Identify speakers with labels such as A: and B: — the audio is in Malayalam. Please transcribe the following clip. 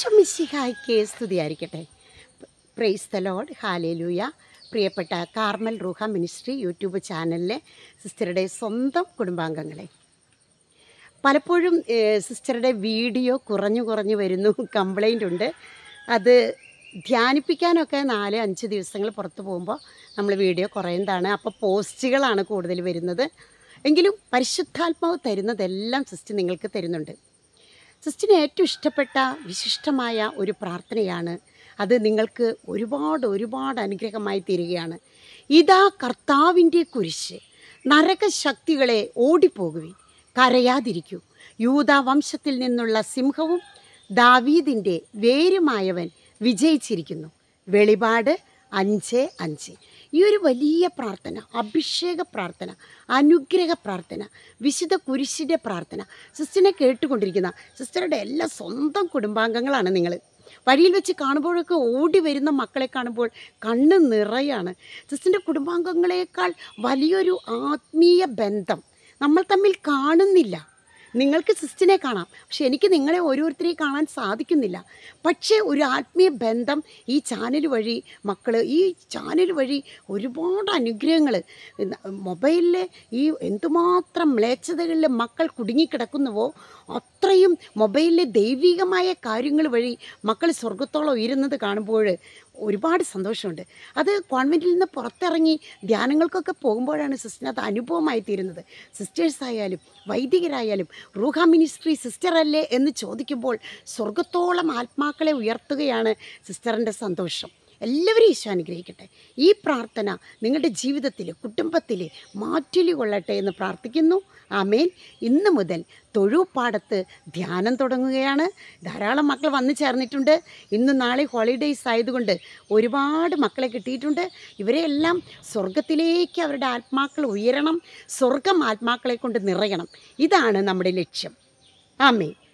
A: ഈശ്വമിശിഹായ്ക്ക് സ്തുതിയായിരിക്കട്ടെ പ്രൈസ് ദ ലോഡ് ഹാലേലൂയ പ്രിയപ്പെട്ട കാർമൽ റൂഹ മിനിസ്ട്രി യൂട്യൂബ് ചാനലിലെ സിസ്റ്ററുടെ സ്വന്തം കുടുംബാംഗങ്ങളെ പലപ്പോഴും ഏഹ്, സിസ്റ്ററുടെ വീഡിയോ കുറഞ്ഞു കുറഞ്ഞു വരുന്നു കംപ്ലൈൻ്റ് ഉണ്ട് അത് ധ്യാനിപ്പിക്കാനൊക്കെ നാല് അഞ്ച് ദിവസങ്ങൾ പുറത്ത് പോകുമ്പോൾ നമ്മൾ വീഡിയോ കുറയുന്നതാണ് അപ്പോൾ പോസ്റ്റുകളാണ് കൂടുതൽ വരുന്നത് എങ്കിലും പരിശുദ്ധാത്മാവ് തരുന്നതെല്ലാം സിസ്റ്റർ നിങ്ങൾക്ക് തരുന്നുണ്ട് സിസ്റ്റിന് ഏറ്റവും ഇഷ്ടപ്പെട്ട വിശിഷ്ടമായ ഒരു പ്രാർത്ഥനയാണ് അത് നിങ്ങൾക്ക് ഒരുപാട് ഒരുപാട് അനുഗ്രഹമായി തീരുകയാണ് ഇതാ കർത്താവിൻ്റെ കുരിശ് നരകശക്തികളെ ഓടിപ്പോകുവിൻ കരയാതിരിക്കൂ യൂത വംശത്തിൽ നിന്നുള്ള സിംഹവും ദാവീദിൻ്റെ വേരുമായവൻ വിജയിച്ചിരിക്കുന്നു വെളിപാട് അഞ്ച് അഞ്ച് ഈ ഒരു വലിയ പ്രാർത്ഥന അഭിഷേക പ്രാർത്ഥന അനുഗ്രഹ പ്രാർത്ഥന വിശുദ്ധ കുരിശിൻ്റെ പ്രാർത്ഥന സിസ്റ്ററിനെ കേട്ടുകൊണ്ടിരിക്കുന്ന സിസ്റ്ററുടെ എല്ലാ സ്വന്തം കുടുംബാംഗങ്ങളാണ് നിങ്ങൾ വഴിയിൽ വെച്ച് കാണുമ്പോഴൊക്കെ ഓടി വരുന്ന മക്കളെ കാണുമ്പോൾ കണ്ണ് നിറയാണ് സിസ്റ്ററിൻ്റെ കുടുംബാംഗങ്ങളെക്കാൾ വലിയൊരു ആത്മീയ ബന്ധം നമ്മൾ തമ്മിൽ കാണുന്നില്ല നിങ്ങൾക്ക് സിസ്റ്റിനെ കാണാം പക്ഷെ എനിക്ക് നിങ്ങളെ ഓരോരുത്തരെയും കാണാൻ സാധിക്കുന്നില്ല പക്ഷേ ഒരു ആത്മീയ ബന്ധം ഈ ചാനൽ വഴി മക്കൾ ഈ ചാനൽ വഴി ഒരുപാട് അനുഗ്രഹങ്ങൾ മൊബൈലിൽ ഈ എന്തുമാത്രം മ്ലേച്ഛതകളിൽ മക്കൾ കുടുങ്ങിക്കിടക്കുന്നുവോ അത്രയും മൊബൈലിലെ ദൈവികമായ കാര്യങ്ങൾ വഴി മക്കൾ സ്വർഗത്തോളം ഉയരുന്നത് കാണുമ്പോൾ ഒരുപാട് സന്തോഷമുണ്ട് അത് കോൺവെൻറ്റിൽ നിന്ന് പുറത്തിറങ്ങി ധ്യാനങ്ങൾക്കൊക്കെ പോകുമ്പോഴാണ് സിസ്റ്ററിന് അത് അനുഭവമായി തീരുന്നത് സിസ്റ്റേഴ്സ് ആയാലും വൈദികരായാലും റൂഹ മിനിസ്ട്രി സിസ്റ്റർ അല്ലേ എന്ന് ചോദിക്കുമ്പോൾ സ്വർഗത്തോളം ആത്മാക്കളെ ഉയർത്തുകയാണ് സിസ്റ്ററിൻ്റെ സന്തോഷം എല്ലാവരും ഈശോ അനുഗ്രഹിക്കട്ടെ ഈ പ്രാർത്ഥന നിങ്ങളുടെ ജീവിതത്തിൽ കുടുംബത്തിൽ മാറ്റൊലി കൊള്ളട്ടെ എന്ന് പ്രാർത്ഥിക്കുന്നു ആമേൻ ഇന്ന് മുതൽ തൊഴുപ്പാടത്ത് ധ്യാനം തുടങ്ങുകയാണ് ധാരാളം മക്കൾ വന്നു ചേർന്നിട്ടുണ്ട് ഇന്ന് നാളെ ഹോളിഡേയ്സ് ആയതുകൊണ്ട് ഒരുപാട് മക്കളെ കിട്ടിയിട്ടുണ്ട് ഇവരെല്ലാം സ്വർഗത്തിലേക്ക് അവരുടെ ആത്മാക്കൾ ഉയരണം സ്വർഗം ആത്മാക്കളെ കൊണ്ട് നിറയണം ഇതാണ് നമ്മുടെ ലക്ഷ്യം ആമേ